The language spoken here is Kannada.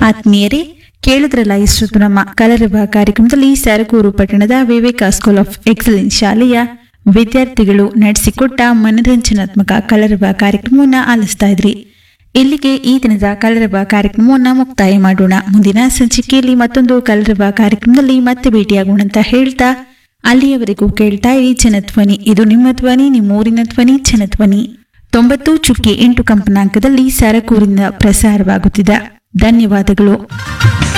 ಆತ್ಮೀಯರೇ ಕೇಳಿದ್ರಲ್ಲ ಇಷ್ಟು ನಮ್ಮ ಕಲರವ ಕಾರ್ಯಕ್ರಮದಲ್ಲಿ ಸರಗೂರು ಪಟ್ಟಣದ ವಿವೇಕ ಸ್ಕೂಲ್ ಆಫ್ ಎಕ್ಸಲೆನ್ಸ್ ಶಾಲೆಯ ವಿದ್ಯಾರ್ಥಿಗಳು ನಡೆಸಿಕೊಟ್ಟ ಮನರಂಜನಾತ್ಮಕ ಕಲರವ ಕಾರ್ಯಕ್ರಮವನ್ನು ಆಲಿಸ್ತಾ ಇದ್ರಿ ಇಲ್ಲಿಗೆ ಈ ದಿನದ ಕಲರವ ಕಾರ್ಯಕ್ರಮವನ್ನು ಮುಕ್ತಾಯ ಮಾಡೋಣ ಮುಂದಿನ ಸಂಚಿಕೆಯಲ್ಲಿ ಮತ್ತೊಂದು ಕಲರವ ಕಾರ್ಯಕ್ರಮದಲ್ಲಿ ಮತ್ತೆ ಭೇಟಿಯಾಗೋಣ ಅಂತ ಹೇಳ್ತಾ ಅಲ್ಲಿಯವರೆಗೂ ಕೇಳ್ತಾ ಇರಿ ಜನಧ್ವನಿ ಇದು ನಿಮ್ಮ ಧ್ವನಿ ನಿಮ್ಮೂರಿನ ಧ್ವನಿ ಜನಧ್ವನಿ ತೊಂಬತ್ತು ಚುಕ್ಕಿ ಎಂಟು ಕಂಪನಾಂಕದಲ್ಲಿ ಸರಕೂರಿನ ಪ್ರಸಾರವಾಗುತ್ತಿದೆ ಧನ್ಯವಾದಗಳು